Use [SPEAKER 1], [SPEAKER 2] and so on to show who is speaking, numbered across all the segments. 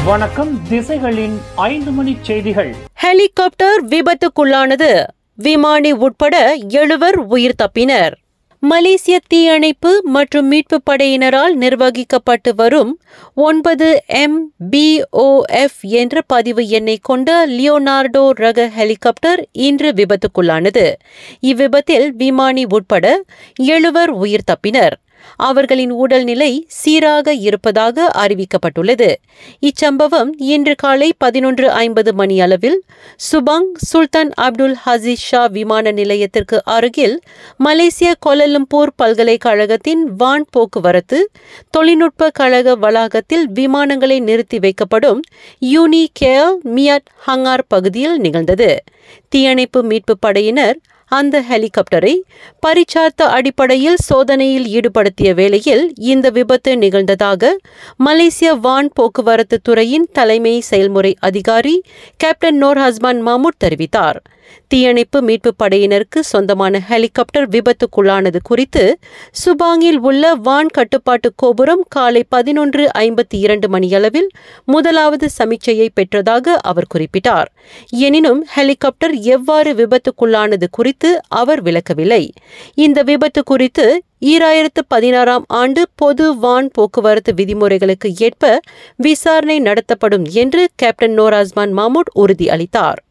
[SPEAKER 1] வணக்கம் திசைகளின் ஐந்து மணி செய்திகள்
[SPEAKER 2] ஹெலிகாப்டர் விபத்துக்குள்ளானது விமானி உட்பட எழுவர் உயிர் தப்பினர் மலேசிய தீயணைப்பு மற்றும் மீட்புப் படையினரால் நிர்வகிக்கப்பட்டு வரும் ஒன்பது எம் பிஓஎஃப் என்ற பதிவு எண்ணை கொண்ட லியோனார்டோ ரக ஹெலிகாப்டர் இன்று விபத்துக்குள்ளானது இவ்விபத்தில் விமானி உட்பட எழுவர் உயிர் தப்பினர் அவர்களின் உடல்நிலை சீராக இருப்பதாக அறிவிக்கப்பட்டுள்ளது இச்சம்பவம் இன்று காலை பதினொன்று ஐம்பது மணி அளவில் Subang Sultan Abdul Aziz Shah விமான நிலையத்திற்கு அருகில் மலேசிய கோலலம்பூர் பல்கலைக்கழகத்தின் வான் போக்குவரத்து தொழில்நுட்ப கழக வளாகத்தில் விமானங்களை நிறுத்தி வைக்கப்படும் யூனி கேல் மியாட் ஹங்கார் பகுதியில் நிகழ்ந்தது தீயணைப்பு மீட்புப் படையினர் அந்த ஹெலிகாப்டரை பரிச்சார்த்த அடிப்படையில் சோதனையில் ஈடுபடுத்திய வேளையில் இந்த விபத்து நிகழ்ந்ததாக மலேசிய வான் போக்குவரத்து துறையின் தலைமை செயல்முறை அதிகாரி கேப்டன் நோர் ஹஸ்மான் மாமூட் தெரிவித்தார் தீயணைப்பு மீட்புப் படையினருக்கு சொந்தமான ஹெலிகாப்டர் விபத்துக்குள்ளானது குறித்து சுபாங்கில் உள்ள வான் கட்டுப்பாட்டு கோபுரம் காலை பதினொன்று ஐம்பத்தி இரண்டு மணியளவில் முதலாவது சமீட்சையை பெற்றதாக அவர் குறிப்பிட்டார் எனினும் ஹெலிகாப்டர் எவ்வாறு விபத்துக்குள்ளானது குறித்து அவர் விளக்கவில்லை இந்த விபத்து குறித்து ஈராயிரத்து பதினாறாம் ஆண்டு பொது வான் போக்குவரத்து விதிமுறைகளுக்கு ஏற்ப விசாரணை நடத்தப்படும் என்று கேப்டன் நோராஸ்மான் மாமூட் உறுதியளித்தார்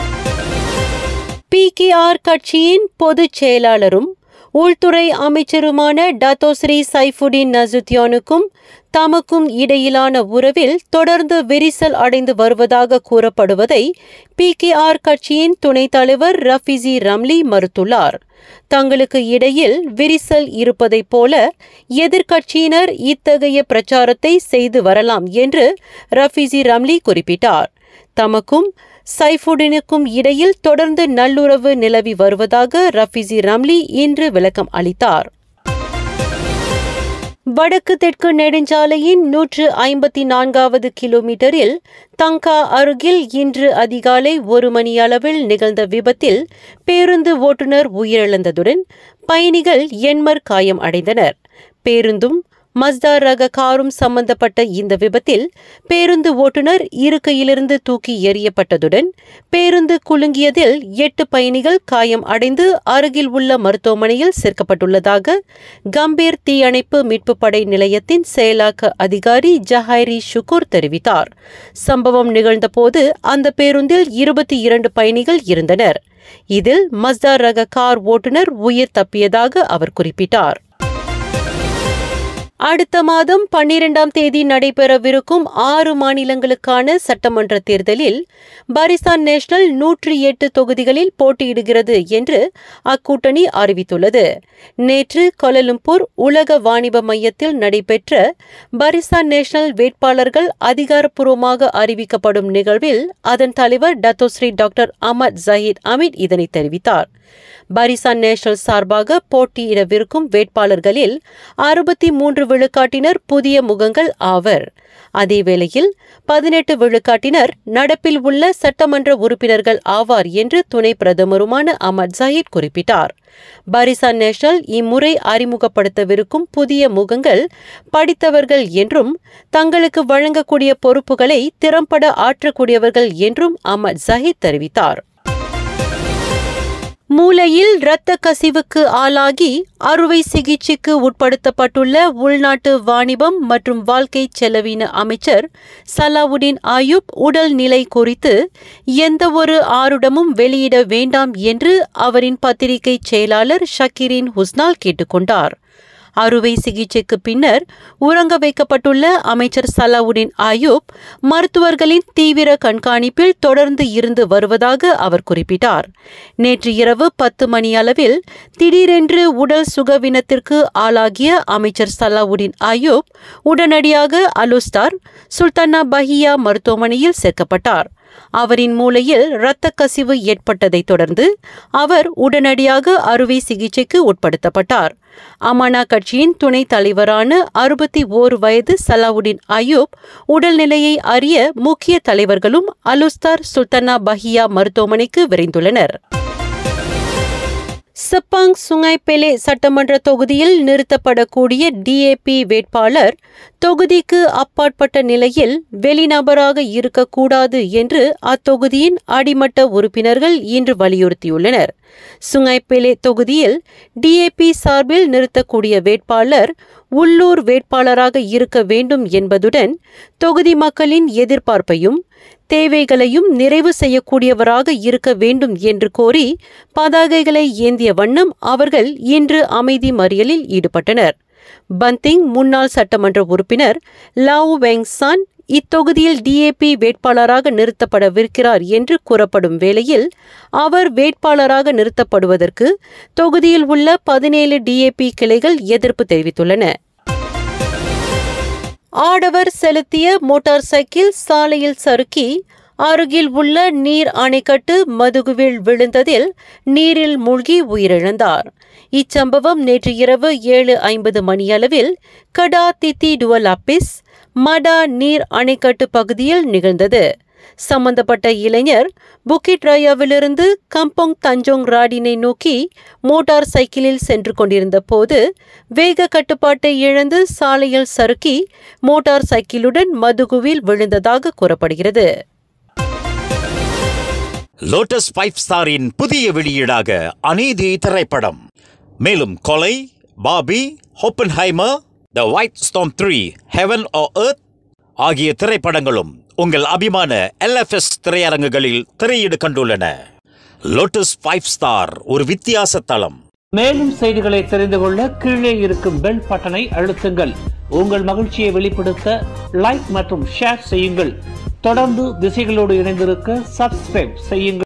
[SPEAKER 2] பிகேஆர் கட்சியின் பொதுச் செயலாளரும் உள்துறை அமைச்சருமான டத்தோஸ்ரீ சைஃபுடின் நசுத்தியானுக்கும் தமக்கும் இடையிலான உறவில் தொடர்ந்து விரிசல் அடைந்து வருவதாக கூறப்படுவதை பிகேஆர் கட்சியின் துணைத் தலைவர் ரஃபிசி ரம்லி மறுத்துள்ளார் தங்களுக்கு இடையில் விரிசல் இருப்பதைப் போல எதிர்க்கட்சியினர் இத்தகைய பிரச்சாரத்தை செய்து வரலாம் என்று ரஃபிசி ரம்லி குறிப்பிட்டார் தமக்கும் சைஃபுடினுக்கும் இடையில் தொடர்ந்து நல்லுறவு நிலவி வருவதாக ரஃபிசி ரம்லி இன்று விளக்கம் அளித்தார் வடக்கு தெற்கு நெடுஞ்சாலையின் நூற்று ஐம்பத்தி நான்காவது கிலோமீட்டரில் தங்கா அருகில் இன்று அதிகாலை ஒரு மணியளவில் நிகழ்ந்த விபத்தில் பேருந்து ஓட்டுநர் உயிரிழந்ததுடன் பயணிகள் எண்மர் காயம் அடைந்தனர் பேருந்தும் மஸ்தா ரக காரும் சம்பந்தப்பட்ட இந்த விபத்தில் பேருந்து ஓட்டுநர் இருக்கையிலிருந்து தூக்கி எறியப்பட்டதுடன் பேருந்து குலுங்கியதில் எட்டு பயணிகள் காயம் அடைந்து அருகில் உள்ள மருத்துவமனையில் சேர்க்கப்பட்டுள்ளதாக கம்பீர் தீயணைப்பு மீட்புப் படை நிலையத்தின் செயலாக்க அதிகாரி ஜஹைரி ஷுக்கூர் தெரிவித்தார் சம்பவம் நிகழ்ந்தபோது அந்த பேருந்தில் இருபத்தி இரண்டு பயணிகள் இருந்தனர் இதில் மஸ்தா ரக கார் ஓட்டுநர் உயிர் தப்பியதாக அவர் குறிப்பிட்டார் அடுத்த மாதம் பன்னிரெண்டாம் தேதி நடைபெறவிருக்கும் ஆறு மாநிலங்களுக்கான சட்டமன்ற தேர்தலில் பரிசான் நேஷனல் நூற்றி எட்டு தொகுதிகளில் போட்டியிடுகிறது என்று அக்கூட்டணி அறிவித்துள்ளது நேற்று கொலலும்பூர் உலக வாணிப மையத்தில் நடைபெற்ற பரிசான் நேஷனல் வேட்பாளர்கள் அதிகாரப்பூர்வமாக அறிவிக்கப்படும் நிகழ்வில் அதன் தலைவர் Datuk Seri doctor Ahmad Zahid Hamid இதனை தெரிவித்தார் பரிசான் நேஷனல் சார்பாக போட்டியிடவிருக்கும் வேட்பாளர்களில் அறுபத்தி மூன்று விழுக்காட்டினர் புதிய முகங்கள் ஆவர் அதேவேளையில் பதினெட்டு விழுக்காட்டினர் நடப்பில் உள்ள சட்டமன்ற உறுப்பினர்கள் ஆவார் என்று துணை பிரதமருமான அமத் ஜஹீர் குறிப்பிட்டார் பரிசான் நேஷனல் இம்முறை அறிமுகப்படுத்தவிருக்கும் புதிய முகங்கள் படித்தவர்கள் என்றும் தங்களுக்கு வழங்கக்கூடிய பொறுப்புகளை திறம்பட ஆற்றக்கூடியவர்கள் என்றும் அமத் ஜஹீர் தெரிவித்தார் மூளையில் இரத்த கசிவுக்கு ஆளாகி அறுவை சிகிச்சைக்கு உட்படுத்தப்பட்டுள்ள உள்நாட்டு வாணிபம் மற்றும் வாழ்க்கை செலவின அமைச்சர் சலாவுடின் ஆயூப் உடல் நிலை குறித்து எந்தவொரு ஆருடமும் வெளியிட வேண்டாம் என்று அவரின் பத்திரிகை செயலாளர் ஷக்கீரின் ஹுஸ்னால் கேட்டுக்கொண்டார் அறுவை சிகிச்சைக்கு பின்னர் உறங்க வைக்கப்பட்டுள்ள அமைச்சர் சலாவுடின் ஆயூப் மருத்துவர்களின் தீவிர கண்காணிப்பில் தொடர்ந்து இருந்து வருவதாக அவர் குறிப்பிட்டார் நேற்று இரவு பத்து மணி அளவில் திடீரென்று உடல் சுகவினத்திற்கு ஆளாகிய அமைச்சர் சலாவுடின் ஆயூப் உடனடியாக அலுஸ்தார் சுல்தானா பஹியா மருத்துவமனையில் சேர்க்கப்பட்டார் அவரின் மூளையில் இரத்த கசிவு ஏற்பட்டதைத் தொடர்ந்து அவர் உடனடியாக அறுவை சிகிச்சைக்கு உட்படுத்தப்பட்டார் அமானா கட்சியின் துணைத் தலைவரான அறுபத்தி ஓரு வயது சலாவுடின் அயூப் உடல்நிலையை அறிய முக்கிய தலைவர்களும் அலுஸ்தார் சுல்தானா பஹியா மருத்துவமனைக்கு விரைந்துள்ளனர் செப்பாங் சுங்கைப்பெலே சட்டமன்ற தொகுதியில் நிறுத்தப்படக்கூடிய டிஏபி வேட்பாளர் தொகுதிக்கு அப்பாற்பட்ட நிலையில் வெளிநபராக இருக்கக்கூடாது என்று அத்தொகுதியின் அடிமட்ட உறுப்பினர்கள் இன்று வலியுறுத்தியுள்ளனர் சுங்கைப்பேலே தொகுதியில் டிஏபி சார்பில் நிறுத்தக்கூடிய வேட்பாளர் உள்ளூர் வேட்பாளராக இருக்க வேண்டும் என்பதுடன் தொகுதி மக்களின் எதிர்பார்ப்பையும் தேவைகளையும் நிறைவு செய்யக்கூடியவராக இருக்க வேண்டும் என்று கோரி பதாகைகளை ஏந்திய வண்ணம் அவர்கள் இன்று அமைதி மறியலில் ஈடுபட்டனர் பந்திங் முன்னாள் சட்டமன்ற உறுப்பினர் லாவ் வெங்சான் இத்தொகுதியில் டிஏபி வேட்பாளராக நிறுத்தப்படவிருக்கிறார் என்று கூறப்படும் வேளையில் அவர் வேட்பாளராக நிறுத்தப்படுவதற்கு தொகுதியில் உள்ள பதினேழு டிஏபி கிளைகள் எதிர்ப்பு தெரிவித்துள்ளன ஆடவர் செலுத்திய மோட்டார் சைக்கிள் சாலையில் சறுக்கி அருகில் உள்ள நீர் அணைக்கட்டு மதுகுவில் விழுந்ததில் நீரில் மூழ்கி உயிரிழந்தார் இச்சம்பவம் நேற்று இரவு ஏழு ஐம்பது மணியளவில் கடா தித்தி டுவலாப்பிஸ் மடா நீர் அணைக்கட்டு பகுதியில் நிகழ்ந்தது சம்பந்தப்பட்ட இளைஞர் புக்கிட் ராயாவிலிருந்து கம்போங் தஞ்சோங் ராடினை நோக்கி மோட்டார் சைக்கிளில் சென்று கொண்டிருந்த போது வேக கட்டுப்பாட்டை இழந்து சாலையில் சறுக்கி மோட்டார் சைக்கிளுடன் மதுகுவில் விழுந்ததாக கூறப்படுகிறது
[SPEAKER 3] லோட்டஸ் ஃபைவ் ஸ்டாரின் புதிய வெளியீடாக அநீதி திரைப்படம் மேலும் கொலை பாபி Oppenheimer the white storm three heaven or hell ஆகிய திரைப்படங்களும் உங்கள் அபிமான எல்எஃப்எஸ் திரையரங்குகளில் திரையீடு கண்டுள்ளன லோட்டஸ் ஃபைவ் ஸ்டார் ஒரு வித்தியாச தளம்
[SPEAKER 1] மேலும் செய்திகளை தெரிந்து கொள்ள கீழே இருக்கும் பெல் பட்டனை அழுத்துங்கள் உங்கள் மகிழ்ச்சியை வெளிப்படுத்த லைக் மற்றும் ஷேர் செய்யுங்கள் தொடர்ந்து திசைகளோடு இணைந்திருக்க சப்ஸ்கிரைப் செய்யுங்கள்